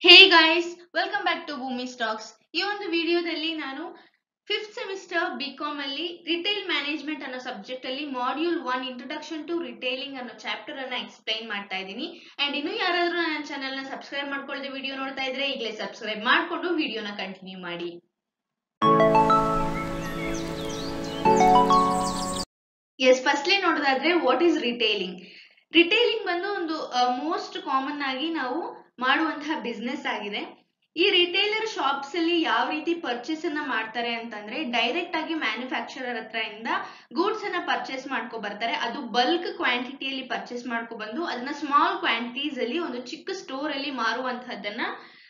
Hey guys welcome back to Bhoomi stocks ಈ ಒಂದು ವಿಡಿಯೋದಲ್ಲಿ ನಾನು ಫಿಫ್ತ್ ಸೆಮಿಸ್ಟರ್ ಬಿಕಾಮ್ ಅಲ್ಲಿ ರಿಟೇಲ್ ಮ್ಯಾನೇಜ್ಮೆಂಟ್ ಅನ್ನೋ ಸಬ್ಜೆಕ್ಟ್ ಅಲ್ಲಿ module one introduction to retailing ಅನ್ನೋ ಚಾಪ್ಟರ್ ಅನ್ನ ಎಕ್ಸ್ಪ್ಲೈನ್ ಮಾಡ್ತಾ ಇದ್ದೀನಿ ಅಂಡ್ ಇನ್ನು ಯಾರಾದ್ರೂ ನನ್ನ ಚಾನೆಲ್ ನ ಸಬ್ಸ್ಕ್ರೈಬ್ ಮಾಡ್ಕೊಳ್ಳದೆ ವಿಡಿಯೋ ನೋಡ್ತಾ ಇದ್ರೆ ಈಗಲೇ ಸಬ್ಸ್ಕ್ರೈಬ್ ಮಾಡ್ಕೊಂಡು ವಿಡಿಯೋನ ಕಂಟಿನ್ಯೂ ಮಾಡಿ ಎಸ್ ಫಸ್ಟ್ಲಿ ನೋಡೋದಾದ್ರೆ ವಾಟ್ ಈಸ್ ರಿಟೇಲಿಂಗ್ ರಿಟೇಲಿಂಗ್ ಬಂದು ಒಂದು ಮೋಸ್ಟ್ ಕಾಮನ್ ಆಗಿ ನಾವು ಮಾಡುವಂತಹ ಬಿಸ್ನೆಸ್ ಆಗಿದೆ ಈ ರಿಟೇಲರ್ ಶಾಪ್ಸ್ ಅಲ್ಲಿ ಯಾವ ರೀತಿ ಪರ್ಚೇಸ್ ಅನ್ನ ಮಾಡ್ತಾರೆ ಅಂತಂದ್ರೆ ಡೈರೆಕ್ಟ್ ಆಗಿ ಮ್ಯಾನುಫ್ಯಾಕ್ಚರರ್ ಹತ್ರ ಇಂದ ಗೂಡ್ಸ್ ಅನ್ನ ಪರ್ಚೇಸ್ ಮಾಡ್ಕೊ ಬರ್ತಾರೆ ಅದು ಬಲ್ಕ್ ಕ್ವಾಂಟಿಟಿಯಲ್ಲಿ ಪರ್ಚೇಸ್ ಮಾಡ್ಕೊ ಬಂದು ಅದನ್ನ ಸ್ಮಾಲ್ ಕ್ವಾಂಟಿಟೀಸ್ ಅಲ್ಲಿ ಒಂದು ಚಿಕ್ಕ ಸ್ಟೋರ್ ಅಲ್ಲಿ ಮಾರುವಂತಹದ್ದನ್ನ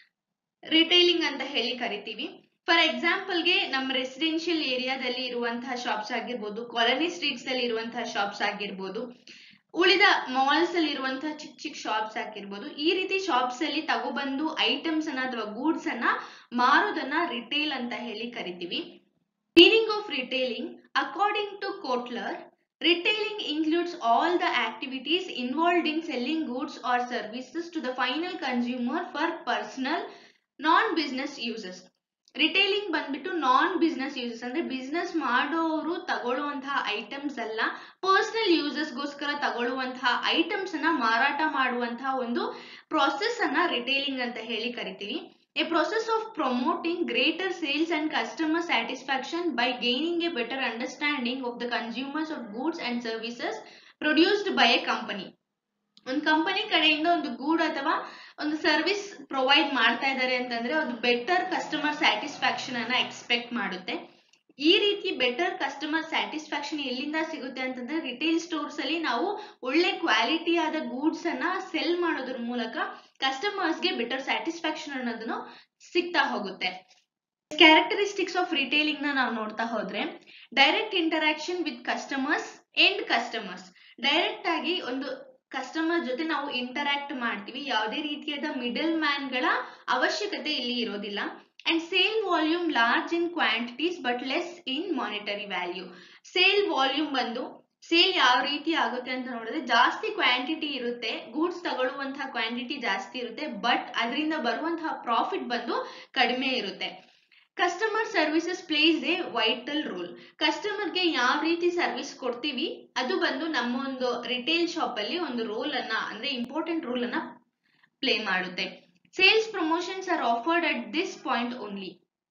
ರಿಟೇಲಿಂಗ್ ಅಂತ ಹೇಳಿ ಕರಿತೀವಿ ಫಾರ್ ಎಕ್ಸಾಂಪಲ್ಗೆ ನಮ್ಮ ರೆಸಿಡೆನ್ಷಿಯಲ್ ಏರಿಯಾದಲ್ಲಿ ಇರುವಂತಹ ಶಾಪ್ಸ್ ಆಗಿರ್ಬೋದು ಕಾಲೋನಿ ಸ್ಟ್ರೀಟ್ಸ್ ಅಲ್ಲಿ ಇರುವಂತಹ ಶಾಪ್ಸ್ ಆಗಿರ್ಬೋದು ಉಳಿದ ಮಾಲ್ಸ್ ಅಲ್ಲಿ ಇರುವಂತಹ ಚಿಕ್ಕ ಚಿಕ್ಕ ಶಾಪ್ಸ್ ಆಗಿರ್ಬೋದು ಈ ರೀತಿ ಶಾಪ್ಸ್ ಅಲ್ಲಿ ತಗೊಬಂದು ಐಟಮ್ಸ್ ಅನ್ನ ಅಥವಾ ಗೂಡ್ಸ್ ಅನ್ನ ಮಾರೋದನ್ನ ರಿಟೇಲ್ ಅಂತ ಹೇಳಿ ಕರಿತೀವಿ meaning of retailing according to Kotler Retailing includes all the activities involved in selling goods or services to the final consumer for personal, non-business uses. Retailing ಬಂದ್ಬಿಟ್ಟು ನಾನ್ ಬಿಸ್ನೆಸ್ ಯೂಸಸ್ ಅಂದ್ರೆ business ಮಾಡೋರು ತಗೊಳ್ಳುವಂತಹ items ಅಲ್ಲ personal ಯೂಸಸ್ಗೋಸ್ಕರ ತಗೊಳ್ಳುವಂತಹ items ಅನ್ನ ಮಾರಾಟ ಮಾಡುವಂತಹ ಒಂದು ಪ್ರಾಸೆಸ್ ಅನ್ನ ರಿಟೇಲಿಂಗ್ ಅಂತ ಹೇಳಿ ಕರಿತೀವಿ a process of promoting greater sales and customer satisfaction by gaining a better understanding of the consumers of goods and services produced by a company. ಒಂದು ಕಂಪನಿ ಕಡೆಯಿಂದ ಒಂದು ಗೂಡ್ ಅಥವಾ ಒಂದು ಸರ್ವಿಸ್ ಪ್ರೊವೈಡ್ ಮಾಡ್ತಾ ಇದ್ದಾರೆ ಅಂತಂದ್ರೆ ಅದು ಬೆಟರ್ ಕಸ್ಟಮರ್ ಸ್ಯಾಟಿಸ್ಫ್ಯಾಕ್ಷನ್ ಅನ್ನ ಎಕ್ಸ್ಪೆಕ್ಟ್ ಮಾಡುತ್ತೆ ಈ ರೀತಿ ಬೆಟರ್ ಕಸ್ಟಮರ್ ಸ್ಯಾಟಿಸ್ಫ್ಯಾಕ್ಷನ್ ಎಲ್ಲಿಂದ ಸಿಗುತ್ತೆ ಅಂತಂದ್ರೆ ರಿಟೇಲ್ ಸ್ಟೋರ್ಸ್ ಅಲ್ಲಿ ನಾವು ಒಳ್ಳೆ ಕ್ವಾಲಿಟಿ ಆದ ಗೂಡ್ಸ್ ಅನ್ನ ಸೆಲ್ ಮಾಡೋದ್ರ ಮೂಲಕ ಕಸ್ಟಮರ್ಸ್ಗೆ ಬೆಟರ್ ಸ್ಯಾಟಿಸ್ಫ್ಯಾಕ್ಷನ್ ಅನ್ನೋದನ್ನು ಸಿಗ್ತಾ ಹೋಗುತ್ತೆ ಕ್ಯಾರೆಕ್ಟರಿಸ್ಟಿಕ್ಸ್ ಆಫ್ ರಿಟೇಲಿಂಗ್ ನ ನಾವು ನೋಡ್ತಾ ಹೋದ್ರೆ direct interaction with customers end customers direct ಆಗಿ ಒಂದು ಕಸ್ಟಮರ್ ಜೊತೆ ನಾವು ಇಂಟರಾಕ್ಟ್ ಮಾಡ್ತೀವಿ ಯಾವುದೇ ರೀತಿಯಾದ ಮಿಡಲ್ ಮ್ಯಾನ್ ಗಳ ಅವಶ್ಯಕತೆ ಇಲ್ಲಿ ಇರೋದಿಲ್ಲ and sale volume large in quantities but less in monetary value sale volume ಬಂದು ಸೇಲ್ ಯಾವ ರೀತಿ ಆಗುತ್ತೆ ಅಂತ ನೋಡಿದ್ರೆ ಜಾಸ್ತಿ ಕ್ವಾಂಟಿಟಿ ಇರುತ್ತೆ ಗೂಡ್ಸ್ ತಗೊಳ್ಳುವಂತಹ ಕ್ವಾಂಟಿಟಿ ಜಾಸ್ತಿ ಇರುತ್ತೆ ಬಟ್ ಅದರಿಂದ ಬರುವಂತಹ ಪ್ರಾಫಿಟ್ ಬಂದು ಕಡಿಮೆ ಇರುತ್ತೆ customer services place a vital role ಕಸ್ಟಮರ್ಗೆ ಯಾವ ರೀತಿ ಸರ್ವಿಸ್ ಕೊಡ್ತೀವಿ ಅದು ಬಂದು ನಮ್ಮ ಒಂದು ರಿಟೇಲ್ ಶಾಪ್ ಅಲ್ಲಿ ಒಂದು ರೋಲ್ ಅನ್ನ ಅಂದ್ರೆ ಇಂಪಾರ್ಟೆಂಟ್ ರೋಲ್ ಅನ್ನ ಪ್ಲೇ ಮಾಡುತ್ತೆ sales promotions are offered at this point only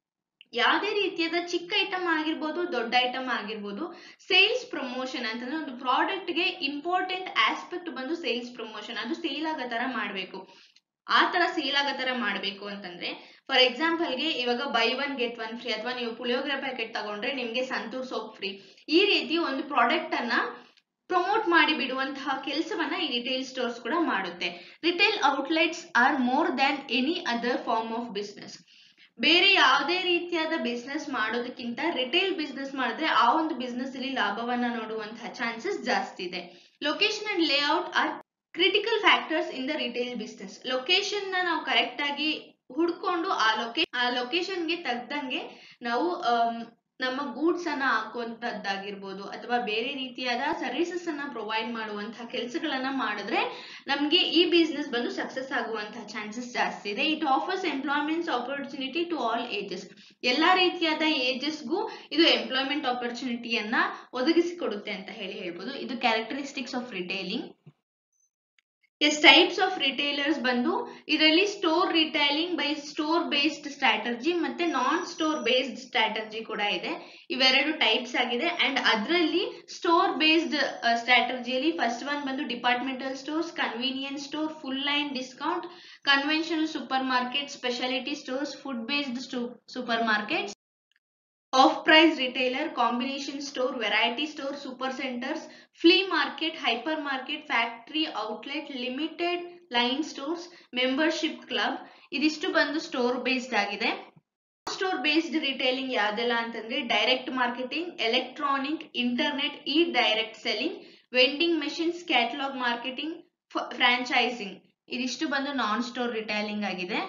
ಯಾವುದೇ ರೀತಿಯಾದ ಚಿಕ್ಕ ಐಟಮ್ ಆಗಿರ್ಬೋದು ದೊಡ್ಡ ಐಟಮ್ ಆಗಿರ್ಬೋದು ಸೇಲ್ಸ್ ಪ್ರಮೋಷನ್ ಅಂತಂದ್ರೆ ಒಂದು ಪ್ರಾಡಕ್ಟ್ ಗೆ ಇಂಪಾರ್ಟೆಂಟ್ ಆಸ್ಪೆಕ್ಟ್ ಬಂದು ಸೇಲ್ಸ್ ಪ್ರಮೋಷನ್ ಅದು ಸೇಲ್ ಆಗೋ ತರ ಮಾಡ್ಬೇಕು ಆ ತರ ಸೇಲ್ ಆಗೋ ತರ ಮಾಡ್ಬೇಕು ಅಂತಂದ್ರೆ ಫಾರ್ ಎಕ್ಸಾಂಪಲ್ಗೆ ಇವಾಗ buy one get one free ಅಥವಾ ನೀವು ಪುಳಿಯೋಗರೆ ಪ್ಯಾಕೆಟ್ ತಗೊಂಡ್ರೆ ನಿಮ್ಗೆ ಸಂತೂರ್ ಸೋಪ್ ಫ್ರೀ ಈ ರೀತಿ ಒಂದು ಪ್ರಾಡಕ್ಟ್ ಅನ್ನ ಪ್ರಮೋಟ್ ಮಾಡಿ ಬಿಡುವಂತಹ ಕೆಲಸವನ್ನ ಈ ರಿಟೇಲ್ ಸ್ಟೋರ್ಸ್ ಕೂಡ ಮಾಡುತ್ತೆ retail outlets are more than any other form of business ಬೇರೆ ಯಾವುದೇ ರೀತಿಯಾದ ಬಿಸ್ನೆಸ್ ಮಾಡೋದಕ್ಕಿಂತ ರಿಟೇಲ್ ಬಿಸ್ನೆಸ್ ಮಾಡಿದ್ರೆ ಆ ಒಂದು ಬಿಸ್ನೆಸ್ ಅಲ್ಲಿ ಲಾಭವನ್ನ ನೋಡುವಂತಹ ಚಾನ್ಸಸ್ ಜಾಸ್ತಿ ಇದೆ location and layout are critical factors in the retail business location ನ ನಾವು ಕರೆಕ್ಟ್ ಆಗಿ ಹುಡ್ಕೊಂಡು ಆ ಲೊಕೇ ಆ ಲೊಕೇಶನ್ಗೆ ತಗ್ದಂಗೆ ನಾವು ನಮ್ಮ ಗೂಡ್ಸ್ ಅನ್ನ ಹಾಕುವಂತದ್ದಾಗಿರ್ಬೋದು ಅಥವಾ ಬೇರೆ ರೀತಿಯಾದ ಸರ್ವಿಸಸ್ ಅನ್ನ ಪ್ರೊವೈಡ್ ಮಾಡುವಂತಹ ಕೆಲಸಗಳನ್ನ ಮಾಡಿದ್ರೆ ನಮ್ಗೆ ಈ ಬಿಸ್ನೆಸ್ ಬಂದು ಸಕ್ಸಸ್ ಆಗುವಂತಹ ಚಾನ್ಸಸ್ ಜಾಸ್ತಿ ಇದೆ it offers employments opportunity to all ages ಎಲ್ಲಾ ರೀತಿಯಾದ ಏಜಸ್ಗೂ ಇದು ಎಂಪ್ಲಾಯ್ಮೆಂಟ್ ಆಪರ್ಚುನಿಟಿಯನ್ನ ಒದಗಿಸಿಕೊಡುತ್ತೆ ಅಂತ ಹೇಳಿ ಹೇಳ್ಬೋದು ಇದು characteristics of retailing yes types of retailers ಬಂದು ಇದರಲ್ಲಿ store retailing by store based strategy ಮತ್ತೆ ನಾನ್ ಸ್ಟೋರ್ ಬೇಸ್ಡ್ ಸ್ಟ್ರಾಟಜಿ ಕೂಡ ಇದೆ ಇವೆರಡು ಟೈಪ್ಸ್ ಆಗಿದೆ ಅಂಡ್ ಅದರಲ್ಲಿ ಸ್ಟೋರ್ ಬೇಸ್ಡ್ ಸ್ಟ್ರಾಟಜಿಯಲ್ಲಿ ಫಸ್ಟ್ ಒನ್ ಬಂದು departmental stores convenience store full line discount conventional supermarket specialty stores food based supermarkets off price retailer combination store variety store super centres flea market hypermarket factory outlet limited line stores membership club ಇದಿಷ್ಟು ಬಂದು store based ಆಗಿದೆ store based retailing ಯಾವ್ದೆಲ್ಲ ಅಂತಂದ್ರೆ direct marketing electronic internet e direct selling vending machines catalogue marketing franchising ಇದಿಷ್ಟು ಬಂದು ನಾನ್ store ರಿಟೈಲಿಂಗ್ ಆಗಿದೆ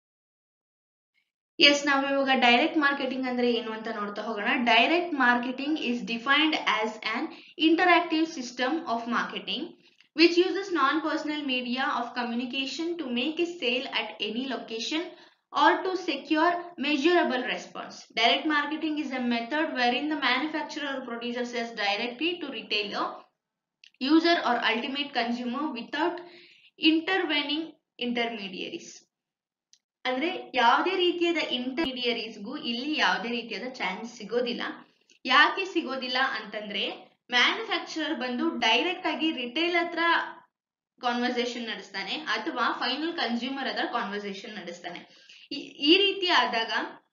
S ನಾವು ಇವಾಗ ಡೈರೆಕ್ಟ್ ಮಾರ್ಕೆಟಿಂಗ್ ಅಂದ್ರೆ ಏನು ಅಂತ ನೋಡ್ತಾ ಹೋಗೋಣ direct marketing is defined as an interactive system of marketing which uses non-personal media of communication to make a sale at any location or to secure measurable response. Direct marketing is a method wherein the manufacturer or producer sells directly to retailer, user or ultimate consumer without intervening intermediaries. ಅಂದ್ರೆ ಯಾವುದೇ ರೀತಿಯಾದ ಇಂಟರ್ಮೀಡಿಯರೀಸ್ಗೂ ಇಲ್ಲಿ ಯಾವುದೇ ರೀತಿಯಾದ chance ಸಿಗೋದಿಲ್ಲ ಯಾಕೆ ಸಿಗೋದಿಲ್ಲ ಅಂತಂದ್ರೆ ಮ್ಯಾನುಫ್ಯಾಕ್ಚರರ್ ಬಂದು ಡೈರೆಕ್ಟ್ ಆಗಿ ರಿಟೇಲ್ ಹತ್ರ ಕಾನ್ವರ್ಸೇಷನ್ ನಡೆಸ್ತಾನೆ ಅಥವಾ ಫೈನಲ್ ಕನ್ಸ್ಯೂಮರ್ ಹತ್ರ ಕಾನ್ವರ್ಸೇಷನ್ ನಡೆಸ್ತಾನೆ ಈ ರೀತಿ ಆದಾಗ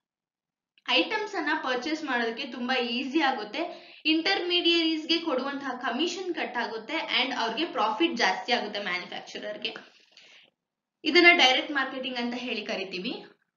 ಐಟಮ್ಸ್ ಅನ್ನ ಪರ್ಚೇಸ್ ಮಾಡೋದಕ್ಕೆ ತುಂಬಾ ಈಸಿ ಆಗುತ್ತೆ ಇಂಟರ್ಮೀಡಿಯರೀಸ್ಗೆ ಕೊಡುವಂತಹ ಕಮಿಷನ್ ಕಟ್ ಆಗುತ್ತೆ ಅಂಡ್ ಅವ್ರಿಗೆ ಪ್ರಾಫಿಟ್ ಜಾಸ್ತಿ ಆಗುತ್ತೆ ಮ್ಯಾನುಫ್ಯಾಕ್ಚರರ್ಗೆ ಇದನ್ನ ಡೈರೆಕ್ಟ್ ಮಾರ್ಕೆಟಿಂಗ್ ಅಂತ ಹೇಳಿ ಕರಿತೀವಿ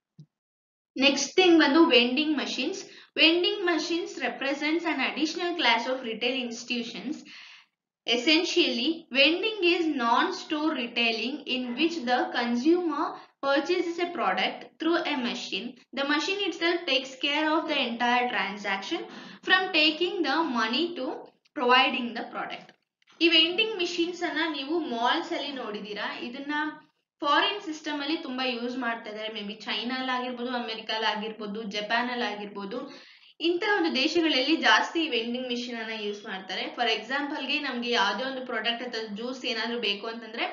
ನೆಕ್ಸ್ಟ್ ಥಿಂಗ್ ಬಂದು vending machines vending machines represents an additional class of retail institutions Essentially, vending is non-store retailing in which the consumer purchases a product through a machine. The machine itself takes care of the entire transaction from taking the money to providing the product. ಈ vending machines ಅನ್ನ ನೀವು malls ಅಲ್ಲಿ ನೋಡಿದೀರಾ ಇದನ್ನ foreign system ಅಲ್ಲಿ ತುಂಬಾ use ಮಾಡ್ತಾ ಇದ್ದಾರೆ may be ಚೈನಾಲ್ ಆಗಿರ್ಬೋದು ಅಮೆರಿಕಲ್ ಆಗಿರ್ಬೋದು ಜಪಾನ್ ಅಲ್ಲಿ ಆಗಿರ್ಬೋದು ಇಂತಹ ಒಂದು ದೇಶಗಳಲ್ಲಿ ಜಾಸ್ತಿ ವೆಂಡಿಂಗ್ ಮಿಷಿನ್ ಅನ್ನ ಯೂಸ್ ಮಾಡ್ತಾರೆ ಫಾರ್ ಎಕ್ಸಾಂಪಲ್ಗೆ ನಮ್ಗೆ ಯಾವುದೇ ಒಂದು ಪ್ರಾಡಕ್ಟ್ ಅಥವಾ ಜ್ಯೂಸ್ ಏನಾದ್ರು ಬೇಕು ಅಂತಂದ್ರೆ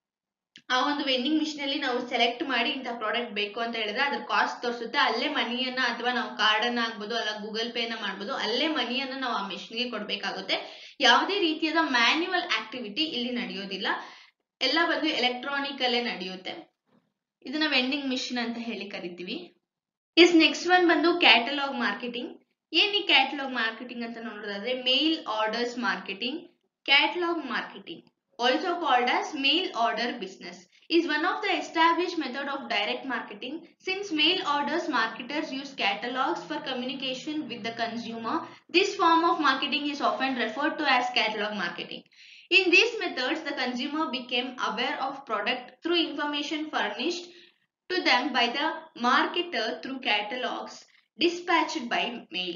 ಆ ಒಂದು ವೆಂಡಿಂಗ್ ಮಿಷಿನ್ ಅಲ್ಲಿ ನಾವು ಸೆಲೆಕ್ಟ್ ಮಾಡಿ ಇಂಥ ಪ್ರಾಡಕ್ಟ್ ಬೇಕು ಅಂತ ಹೇಳಿದ್ರೆ ಅದ್ರ ಕಾಸ್ಟ್ ತೋರಿಸುತ್ತೆ ಅಲ್ಲೇ ಮನಿಯನ್ನ ಅಥವಾ ನಾವು ಕಾರ್ಡ್ ಅನ್ನ ಆಗ್ಬೋದು ಅಲ್ಲ ಗೂಗಲ್ ಪೇ ನ ಮಾಡ್ಬೋದು ಅಲ್ಲೇ ಮನಿಯನ್ನ ನಾವು ಆ ಮಿಷಿನ್ಗೆ ಕೊಡ್ಬೇಕಾಗುತ್ತೆ ಯಾವುದೇ ರೀತಿಯಾದ ಮ್ಯಾನ್ಯುವಲ್ ಆಕ್ಟಿವಿಟಿ ಇಲ್ಲಿ ನಡೆಯೋದಿಲ್ಲ ಎಲ್ಲ ಬಂದು ಎಲೆಕ್ಟ್ರಾನಿಕ್ ಅಲ್ಲೇ ನಡೆಯುತ್ತೆ ಇದನ್ನ ವೆಂಡಿಂಗ್ ಮಿಷಿನ್ ಅಂತ ಹೇಳಿ ಕರಿತೀವಿ ಎಸ್ ನೆಕ್ಸ್ಟ್ ಒನ್ ಬಂದು ಕ್ಯಾಟಲಾಗ್ ಮಾರ್ಕೆಟಿಂಗ್ ಏನ್ ಈ ಕ್ಯಾಟಲಾಗ್ ಮಾರ್ಕೆಟಿಂಗ್ ಅಂತ ನೋಡೋದಾದ್ರೆ mail orders marketing catalogue marketing also called as mail order business is one of the established method of direct marketing since mail orders marketers use catalogs for communication with the consumer this form of marketing is often referred to as catalog marketing in these methods the consumer became aware of product through information furnished to them by the marketer through catalogs dispatched by mail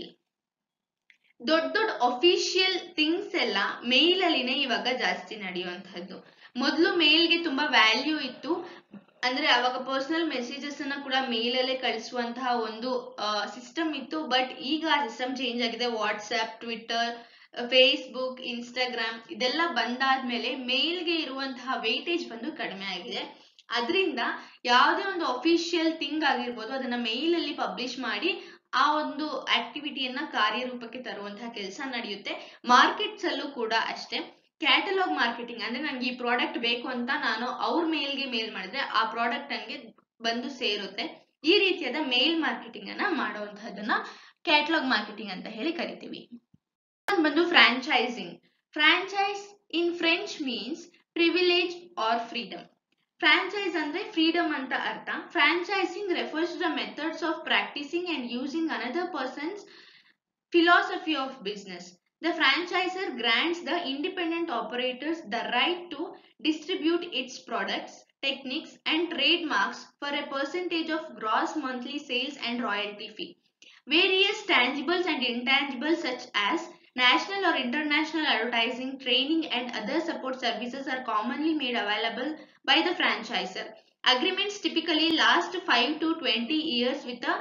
ದೊಡ್ಡ ದೊಡ್ಡ official things ಎಲ್ಲ ಮೇಲ್ ಅಲ್ಲಿನೇ ಇವಾಗ ಜಾಸ್ತಿ ನಡೆಯುವಂತಹದ್ದು ಮೊದಲು ಮೇಲ್ಗೆ ತುಂಬಾ value ಇತ್ತು ಅಂದ್ರೆ ಅವಾಗ ಪರ್ಸನಲ್ ಮೆಸೇಜಸ್ ಅನ್ನ ಕೂಡ ಮೇಲ್ ಅಲ್ಲೇ ಕಳಿಸುವಂತಹ ಒಂದು ಸಿಸ್ಟಮ್ ಇತ್ತು ಬಟ್ ಈಗ ಆ ಸಿಸ್ಟಮ್ ಚೇಂಜ್ ಆಗಿದೆ ವಾಟ್ಸ್ಆಪ್ ಟ್ವಿಟರ್ ಫೇಸ್ಬುಕ್ ಇನ್ಸ್ಟಾಗ್ರಾಮ್ ಇದೆಲ್ಲ ಬಂದಾದ್ಮೇಲೆ ಮೇಲ್ಗೆ ಇರುವಂತಹ ವೇಟೇಜ್ ಬಂದು ಕಡಿಮೆ ಆಗಿದೆ ಅದರಿಂದ ಯಾವುದೇ ಒಂದು ಅಫಿಷಿಯಲ್ ಥಿಂಗ್ ಆಗಿರ್ಬೋದು ಅದನ್ನ ಮೇಲ್ ಅಲ್ಲಿ ಪಬ್ಲಿಷ್ ಮಾಡಿ ಆ ಒಂದು ಆಕ್ಟಿವಿಟಿಯನ್ನ ಕಾರ್ಯರೂಪಕ್ಕೆ ತರುವಂತಹ ಕೆಲಸ ನಡೆಯುತ್ತೆ ಮಾರ್ಕೆಟ್ಸ್ ಅಲ್ಲೂ ಕೂಡ ಅಷ್ಟೇ ಕ್ಯಾಟಲಾಗ್ ಮಾರ್ಕೆಟಿಂಗ್ ಅಂದ್ರೆ ನಂಗೆ ಈ ಪ್ರಾಡಕ್ಟ್ ಬೇಕು ಅಂತ ನಾನು ಅವ್ರ ಮೇಲ್ಗೆ ಮೇಲ್ ಮಾಡಿದ್ರೆ ಆ ಪ್ರಾಡಕ್ಟ್ ನನಗೆ ಬಂದು ಸೇರುತ್ತೆ ಈ ರೀತಿಯಾದ ಮೇಲ್ ಮಾರ್ಕೆಟಿಂಗ್ ಅನ್ನ ಮಾಡುವಂತಹದನ್ನ ಕ್ಯಾಟಲಾಗ್ ಮಾರ್ಕೆಟಿಂಗ್ ಅಂತ ಹೇಳಿ ಕರಿತೀವಿ ಬಂದು franchising franchise in French means privilege or freedom franchise ಅಂದ್ರೆ ಫ್ರೀಡಮ್ ಅಂತ ಅರ್ಥ franchising refers to the methods of practising and using another person's philosophy of business the franchisor grants the independent operators the right to distribute its products techniques and trademarks for a percentage of gross monthly sales and royalty fee. Various tangibles and intangibles such as national or international advertising, training and other support services are commonly made available by the franchisor. Agreements typically last 5 to 20 years with a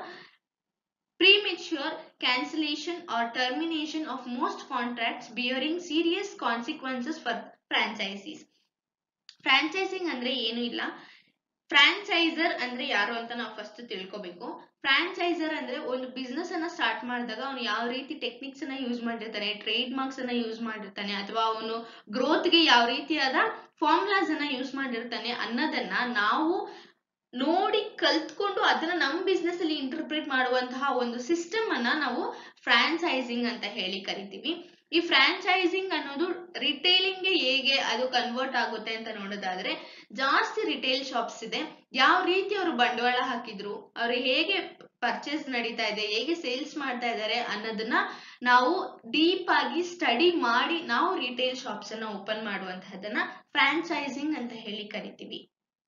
premature cancellation or termination of most contracts bearing serious consequences for franchisees. Franchising ಅಂದ್ರೆ ಏನು ಇಲ್ಲ ಫ್ರಾಂಚೈಸರ್ ಅಂದ್ರೆ ಯಾರು ಅಂತ ನಾವು first ತಿಳ್ಕೊಬೇಕು ಫ್ರಾಂಚೈಸರ್ ಅಂದ್ರೆ ಒಂದು ಬಿಸ್ನೆಸ್ ಅನ್ನ ಸ್ಟಾರ್ಟ್ ಮಾಡಿದಾಗ ಅವನು ಯಾವ ರೀತಿ ಟೆಕ್ನಿಕ್ಸ್ ಅನ್ನ ಯೂಸ್ ಮಾಡಿರ್ತಾನೆ ಟ್ರೇಡ್ ಮಾರ್ಕ್ಸ್ ಅನ್ನ ಯೂಸ್ ಮಾಡಿರ್ತಾನೆ ಅಥವಾ ಅವನು ಗ್ರೋತ್ಗೆ ಯಾವ ರೀತಿಯಾದ ಫಾರ್ಮುಲಾಸ್ ಅನ್ನ ಯೂಸ್ ಮಾಡಿರ್ತಾನೆ ಅನ್ನೋದನ್ನ ನಾವು ನೋಡಿ ಕಲ್ತ್ಕೊಂಡು ಅದನ್ನ ನಮ್ಮ ಬಿಸ್ನೆಸ್ ಅಲ್ಲಿ ಇಂಟರ್ಪ್ರೇಟ್ ಮಾಡುವಂತಹ ಒಂದು ಸಿಸ್ಟಮ್ ಅನ್ನ ನಾವು ಫ್ರಾಂಚೈಸಿಂಗ್ ಅಂತ ಹೇಳಿ ಕರಿತೀವಿ ಈ ಫ್ರಾಂಚೈಸಿಂಗ್ ಅನ್ನೋದು ರಿಟೇಲಿಂಗ್ ಗೆ ಹೇಗೆ ಅದು ಕನ್ವರ್ಟ್ ಆಗುತ್ತೆ ಅಂತ ನೋಡೋದಾದ್ರೆ ಜಾಸ್ತಿ ರಿಟೇಲ್ ಶಾಪ್ಸ್ ಇದೆ ಯಾವ ರೀತಿ ಅವರು ಬಂಡವಾಳ ಹಾಕಿದ್ರು ಅವ್ರು ಹೇಗೆ ಪರ್ಚೇಸ್ ನಡೀತಾ ಇದೆ ಹೇಗೆ ಸೇಲ್ಸ್ ಮಾಡ್ತಾ ಇದ್ದಾರೆ ಅನ್ನೋದನ್ನ ನಾವು ಡೀಪ್ ಆಗಿ ಸ್ಟಡಿ ಮಾಡಿ ನಾವು ರಿಟೇಲ್ ಶಾಪ್ಸ್ ಅನ್ನ ಓಪನ್ ಮಾಡುವಂತಹದನ್ನ ಫ್ರಾಂಚೈಸಿಂಗ್ ಅಂತ ಹೇಳಿ ಕರಿತೀವಿ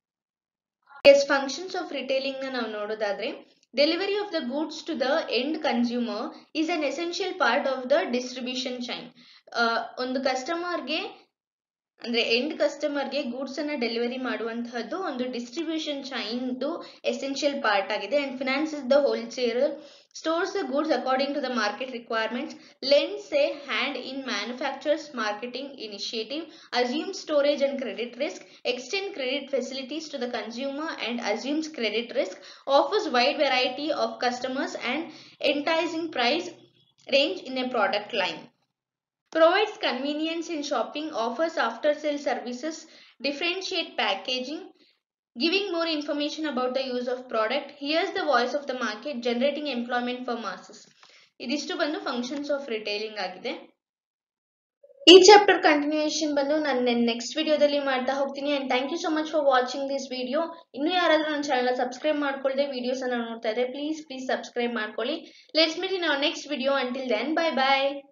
ಎಸ್ ಫಂಕ್ಷನ್ಸ್ ಆಫ್ ರಿಟೇಲಿಂಗ್ ನ ನಾವು ನೋಡೋದಾದ್ರೆ delivery of the goods to the end consumer is an essential part of the distribution chain ಒಂದು ಕಸ್ಟಮರ್ಗೆ ಅಂದ್ರೆ ಎಂಡ್ ಕಸ್ಟಮರ್ಗೆ ಗೂಡ್ಸ್ ಅನ್ನ ಡೆಲಿವರಿ ಮಾಡುವಂತಹದ್ದು ಒಂದು ಡಿಸ್ಟ್ರಿಬ್ಯೂಷನ್ ಚೈನ್ದು ಎಸೆನ್ಷಿಯಲ್ ಪಾರ್ಟ್ ಆಗಿದೆ and finance is the wholesale stores the goods according to the market requirements, lends a hand in manufacturers marketing initiative, assumes storage and credit risk, extend credit facilities to the consumer and assumes credit risk, offers wide variety of customers and enticing price range in a product line. Provides convenience in shopping, offers after sale services, differentiate packaging, giving more information about the use of product, hears the voice of the market, generating employment for masses. ಇದಿಷ್ಟು ಬಂದು functions of retailing ಆಗಿದೆ ಈ chapter continuation ಬಂದು ನಾನು next ವಿಡಿಯೋದಲ್ಲಿ ಮಾಡ್ತಾ ಹೋಗ್ತೀನಿ and thank you so much for watching this video ಇನ್ನೂ ಯಾರಾದ್ರೂ ನನ್ನ ಚಾನಲ್ ಸಬ್ಸ್ಕ್ರೈಬ್ ಮಾಡ್ಕೊಳ್ಳದೆ ವಿಡಿಯೋಸ್ ಅನ್ನ ನೋಡ್ತಾ ಇದ್ರೆ ಪ್ಲೀಸ್ ಪ್ಲೀಸ್ ಸಬ್ಸ್ಕ್ರೈಬ್ ಮಾಡ್ಕೊಳ್ಳಿ let's meet in our next video until then bye bye